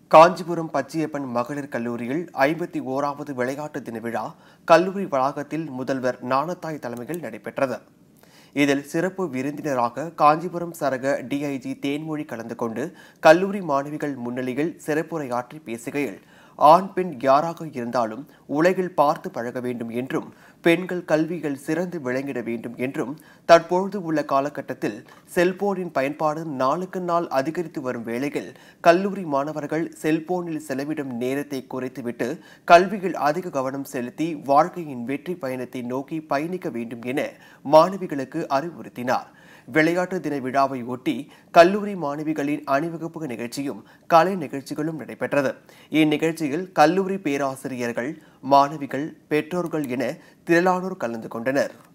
காஞ்சிபுரம் பச்சையப்பன் மகளிர் கல்லூரியில் ஐம்பத்தி ஓராவது விளையாட்டு தின விழா கல்லூரி வளாகத்தில் முதல்வர் நாணத்தாய் தலைமையில் நடைபெற்றது இதில் சிறப்பு விருந்தினராக காஞ்சிபுரம் சரக டிஐஜி தேன்மொழி கலந்து கொண்டு கல்லூரி மாணவிகள் முன்னிலையில் சிறப்புரையாற்றி பேசுகையில் ஆண் பெண் யாராக இருந்தாலும் உலகில் பார்த்து பழக வேண்டும் என்றும் பெண்கள் கல்வியில் சிறந்து விளங்கிட வேண்டும் என்றும் தற்பொழுது உள்ள காலகட்டத்தில் செல்போனின் பயன்பாடு நாளுக்கு நாள் அதிகரித்து வரும் வேளையில் கல்லூரி மாணவர்கள் செல்போனில் செலவிடும் நேரத்தை குறைத்துவிட்டு கல்வியில் அதிக கவனம் செலுத்தி வாழ்க்கையின் வெற்றி பயணத்தை நோக்கி பயணிக்க வேண்டும் என மாணவிகளுக்கு அறிவுறுத்தினார் விளையாட்டு தின விழாவை ஒட்டி கல்லூரி மாணவிகளின் அணிவகுப்பு நிகழ்ச்சியும் கலை நிகழ்ச்சிகளும் நடைபெற்றது இந்நிகழ்ச்சியில் கல்லூரி பேராசிரியர்கள் மாணவிகள் பெற்றோர்கள் என திரளானோர் கலந்து கொண்டனர்